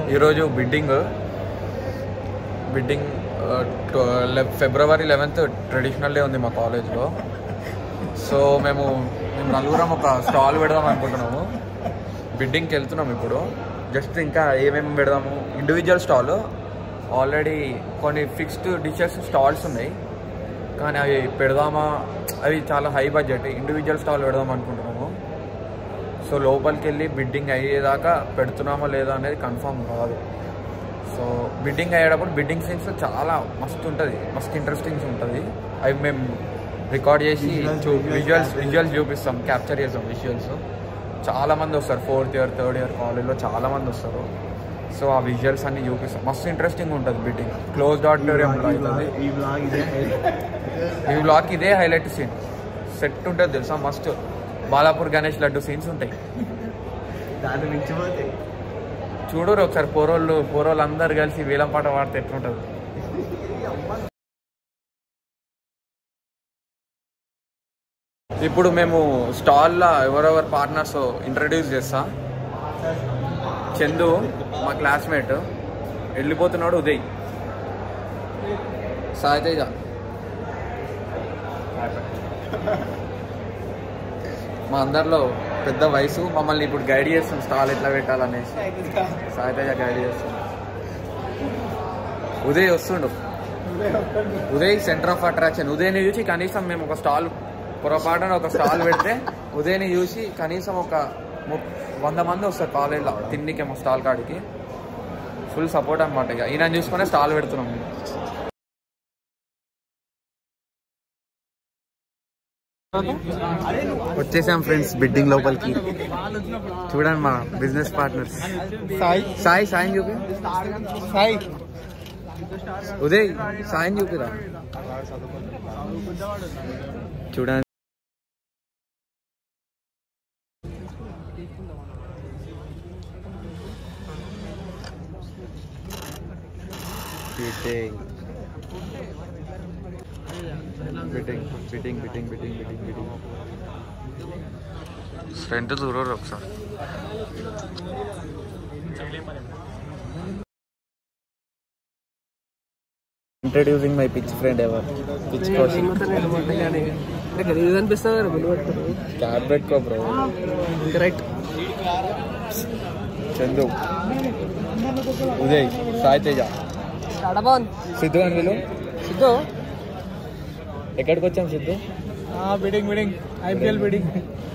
ఈరోజు bidding bidding February eleventh traditional day ఉంది మా కాలేజ్లో సో మేము మేము నలుగురం ఒక స్టాల్ పెడదాం అనుకుంటున్నాము బిడ్డింగ్కి వెళ్తున్నాం ఇప్పుడు జస్ట్ ఇంకా ఏమేమి పెడదాము ఇండివిజువల్ స్టాల్ ఆల్రెడీ కొన్ని ఫిక్స్డ్ డిషెస్ స్టాల్స్ ఉన్నాయి కానీ అవి పెడదామా అవి చాలా హై బడ్జెట్ ఇండివిజువల్ స్టాల్ పెడదాం అనుకుంటున్నాము సో లోపలికి వెళ్ళి బిడ్డింగ్ అయ్యేదాకా పెడుతున్నామా లేదా అనేది కన్ఫర్మ్ కాదు సో బిడ్డింగ్ అయ్యేటప్పుడు బిడ్డింగ్ సీన్స్ చాలా మస్తు ఉంటుంది మస్తు ఇంట్రెస్టింగ్ ఉంటుంది అవి మేము రికార్డ్ చేసి విజువల్స్ విజువల్స్ చూపిస్తాం క్యాప్చర్ చేస్తాం విజువల్స్ చాలా మంది వస్తారు ఫోర్త్ ఇయర్ థర్డ్ ఇయర్ కాలేజ్లో చాలా మంది వస్తారు సో ఆ విజువల్స్ అన్ని చూపిస్తాం మస్తు ఇంట్రెస్టింగ్ ఉంటుంది బిడ్డింగ్ క్లోజ్డ్ ఆడిటోరియంలో అవుతుంది ఈ బ్లాగ్ ఇదే ఈ బ్లాక్ ఇదే హైలైట్ సీన్ సెట్ ఉంటుంది తెలుసా మస్తు బాలాపూర్ గణేష్ లడ్డు సీన్స్ ఉంటాయి దాన్ని మించిపోతే చూడరు ఒకసారి పోరోళ్ళు పోరోళ్ళు అందరు కలిసి వేలం పాట పాడితే ఎట్లుంటుంది ఇప్పుడు మేము స్టాల్లో ఎవరెవరు పార్ట్నర్స్ ఇంట్రడ్యూస్ చేస్తా చందు మా క్లాస్మేట్ వెళ్ళిపోతున్నాడు ఉదయ్ సాయితేజ మా అందరిలో పెద్ద వయసు మమ్మల్ని ఇప్పుడు గైడ్ చేస్తుంది స్టాల్ ఎట్లా పెట్టాలనేసి సాయితేజ గైడ్ చేస్తుంది ఉదయ్ వస్తుండు ఉదయ్ సెంటర్ ఆఫ్ అట్రాక్షన్ ఉదయ్ని చూసి కనీసం మేము ఒక స్టాల్ పొరపాటున ఒక స్టాల్ పెడితే ఉదయ్ని చూసి కనీసం ఒక ము- వంద మంది వస్తారు కాలేజ్లో తిన్నికి మా స్టాల్ కాడికి ఫుల్ సపోర్ట్ అనమాట ఇక ఈయన చూసుకునే స్టాల్ పెడుతున్నాం మేము. వచ్చేసాం ఫ్రెండ్స్ బిడ్డింగ్ లోపలికి చూడండి మా బిజినెస్ పార్ట్నర్స్ సాయి సాయి సాయం చూపి సాయి ఉదయ్ సాయం చూపిరా చూడండి bidding bidding bidding bidding bidding bidding bidding front చూడరు ఒకసారి introducing my pitch friend ever pitch Kaushik గలీజ్ అనిపిస్తుంది కదా బిల్లు పట్టుకుని క్యాబ్ పెట్టుకో బ్రో రైట్ చందు ఉదయ్ సాయి తేజ కడబాన్ సిద్ధు అని వీళ్ళు సిద్ధు ఎక్కడికి వచ్చాం Siddhu bidding bidding IPL bidding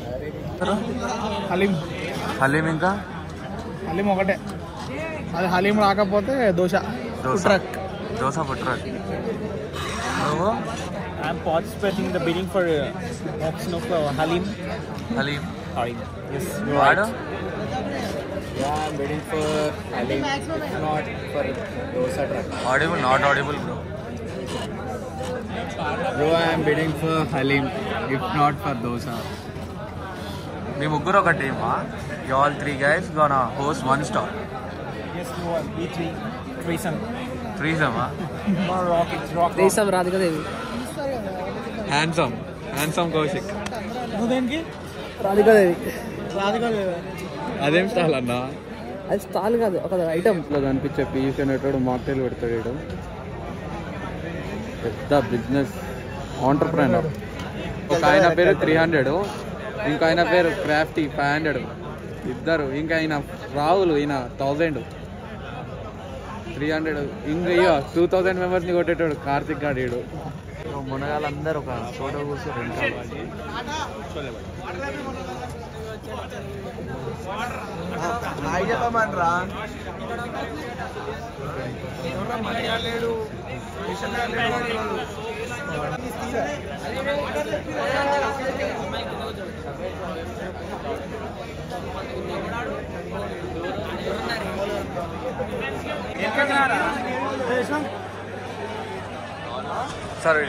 haleem haleem ఇంకా హలీం ఒకటే అది హలీం రాకపోతే దోశ దోశ. ట్రక్ దోశ పుట్రాక్ నువ్వు I'm participating in the bidding for uh, auction of uh, Halim. Haleem Halim. Yes. వాడు Yeah, I'm bidding for Halim. If not for Dosa truck. Audible not audible bro Bro, I'm bidding for Halim. If not for Dosa. మీ ముగ్గురు ఒక టీమా you all three guys gonna host one star Yes, you are B3. Threesome. త్రీ సమ్మా More rock, it's rock. rock. దేశం Radhika Devi handsome handsome Kaushik నువ్వు దేనికి రాధిక దేవి రాధిక అదేం స్టాల్ అన్నా అది స్టాల్ కాదు ఒక ఐటమ్ ఇట్లా కనిపించే పీయూష్ అనేటోడు మాక్టైల్ పెడతాడు ఈడు. పెద్ద బిజినెస్ ఆంటర్ప్రైనర్ ఒక ఆయన పేరు త్రీ హండ్రెడ్ ఇంకో ఆయన పేరు క్రాఫ్టీ ఫైవ్ హండ్రెడ్ ఇద్దరు ఇంకా ఆయన రాహుల్ ఈయన థౌజండ్ త్రీ హండ్రెడ్ ఇంకా ఇక టూ థౌజండ్ మెంబర్స్ని కొట్టేటాడు కార్తిక్ గాడీడు మునగాళ్ళందరూ ఒక ఫోటో కూర్చొని ఇంకా హాయ్ చెప్పమనరా సరే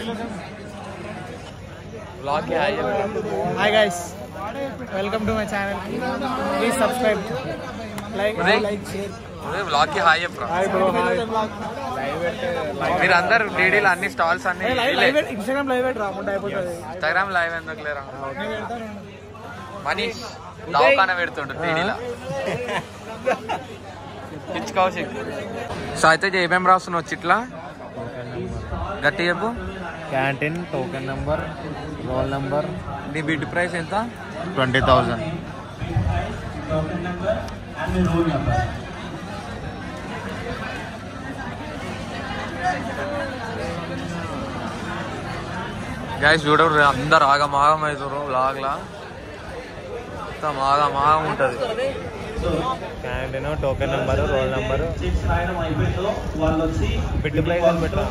blog hi guys welcome to my channel please subscribe like Uday. Like share blog కి హాయ్ చెప్పరా హాయ్ బ్రో హాయ్ మీరు అందరు డీడీలు అన్ని స్టాల్స్ అన్ని లైవ్ ఇన్స్టాగ్రామ్ లైవ్ పెట్టరా అమౌంట్ అయిపోతుంది ఇన్స్టాగ్రామ్ లైవ్ ఎందుకు లేరా నేను పెడతాను మనీష్ దవాఖాన పెడుతుండ్రు డీడీలా పిచ్ కౌశిక్ సో అయితే ఏమేమి రాస్తున్నావు చిట్లా గట్టి చెప్పు canteen token number roll number నీ బిడ్ ప్రైస్ ఎంత ట్వంటీ థౌజండ్ గైస్ చూడరు అందరు ఆగం ఆగం అవుతారు లాగ్లా మొత్తం ఆగం ఆగం ఉంటుంది canteen token number roll number bid price అని పెట్టరా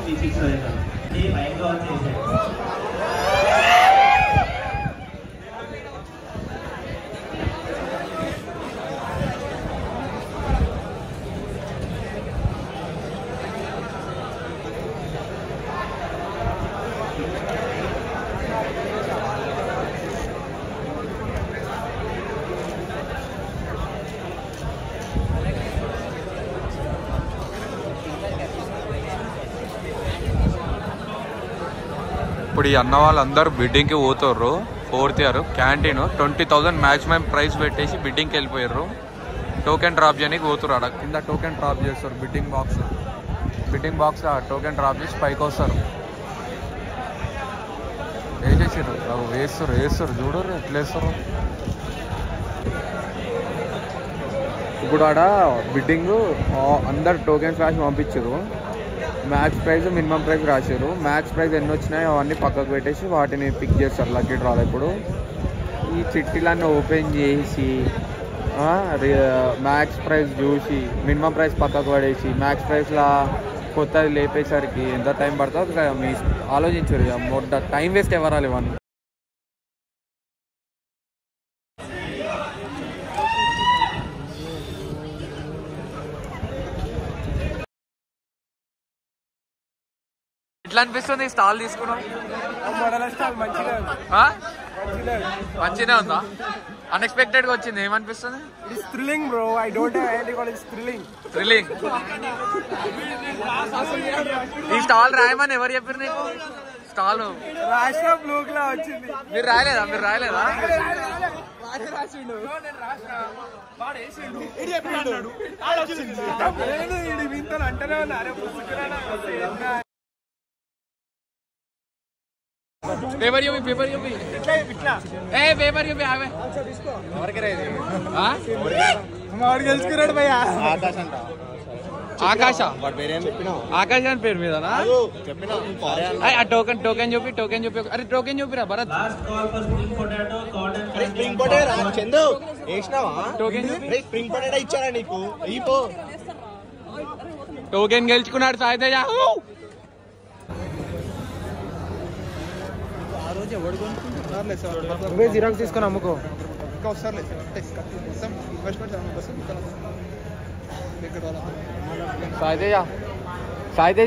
ఇప్పుడు ఈ అన్న వాళ్ళందరూ బిడ్డింగ్కి పోతారు fourth year canteen twenty thousand maximum price పెట్టేసి బిడ్డింగ్కి వెళ్ళిపోయారు టోకెన్ డ్రాప్ చేయడానికి పోతారు ఆడ కింద టోకెన్ డ్రాప్ చేస్తారు bidding box bidding box token drop చేసి పైకి వస్తారు వేసేసారు అవి వేస్తారు వేస్తారు చూడరు ఎట్లా వేస్తారు ఇప్పుడు ఆడ బిడ్డింగ్ అందరు టోకెన్స్ రాసి పంపించారు మ్యాక్స్ ప్రైస్ మినిమం ప్రైస్ రాశారు మ్యాక్స్ ప్రైస్ ఎన్ని వచ్చినాయో అవన్నీ పక్కకు పెట్టేసి వాటిని పిక్ చేస్తారు లక్కీ డ్రాలో ఇప్పుడు ఈ చిట్టీలన్నీ ఓపెన్ చేసి మ్యాక్స్ ప్రైస్ చూసి మినిమం ప్రైస్ పక్కకు పడేసి మ్యాక్స్ ప్రైస్లా కొత్తది లేపేసరికి ఎంత టైం పడుతుందో అది మీ ఆలోచించారు ఇక మొట్ట టైం వేస్ట్ ఎవరాలి ఇవన్నీ ఎట్లా అనిపిస్తుంది స్టాల్ తీసుకున్నాం ఆ? మంచిగా ఉందా అన్ఎక్స్పెక్టెడ్ గా వచ్చింది ఏమనిపిస్తుంది it's thrilling bro I don't have any call it's thrilling thrilling ఈ స్టాల్ రాయమని ఎవరు చెప్పారు నీకు స్టాల్ రాష్ట్ర బ్లూక్ లా వచ్చింది మీరు రాయలేదా మీరు రాయలేదా నేను వింతలు అంటేనే ఉన్నా అరే పుస్తకాలు పేపర్ చూపి పేపర్ చూపి ఏ పేపర్ చూపి ఆమె ఆ? వాడు గెలుచుకున్నాడు భయ్యా ఆకాశ ఆకాశ అని పేరు మీదనా అయ్, ఆ టోకెన్ టోకెన్ చూపి టోకెన్ చూపి అరే టోకెన్ చూపిరా భరత్ స్ప్రింగ్ పొటాటో రా చందు వేసినావా టోకెన్ చూపి రే స్ప్రింగ్ పొటాటో ఇచ్చారా నీకు ఇపో టోకెన్ గెలుచుకున్నాడు సాయితేజ నువ్వే జిరాక్స్ తీసుకొని అమ్ముకో సాయితేజ సాయితేజ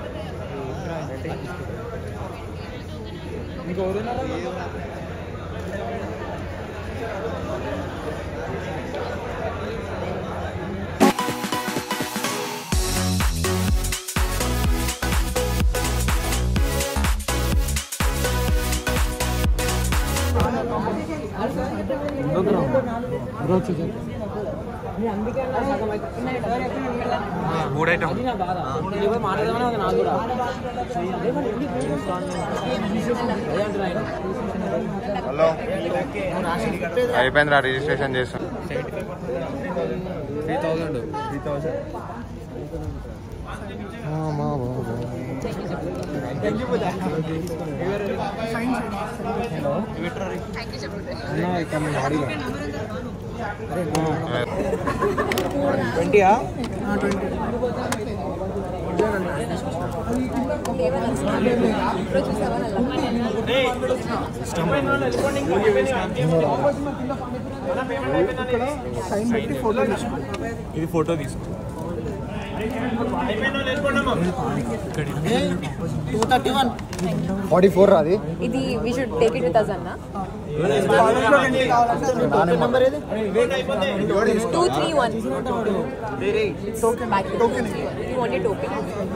మూడు ఐటమ్ హలో అయిపోయిందిరా రిజిస్ట్రేషన్ చేస్తాం త్రీ థౌసండ్ త్రీ థౌసండ్ ట్వంటీయా ఇది ఫోటో తీసుకో ఫార్టీ ఫోర్ రాది ఇది we should take it with us అన్న two three one token you want token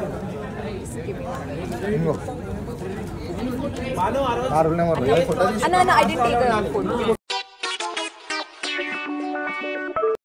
ఆరు నెంబర్ ఫోటో అన్న అన్న ఐ డెంట్ టేక్ ఫోటో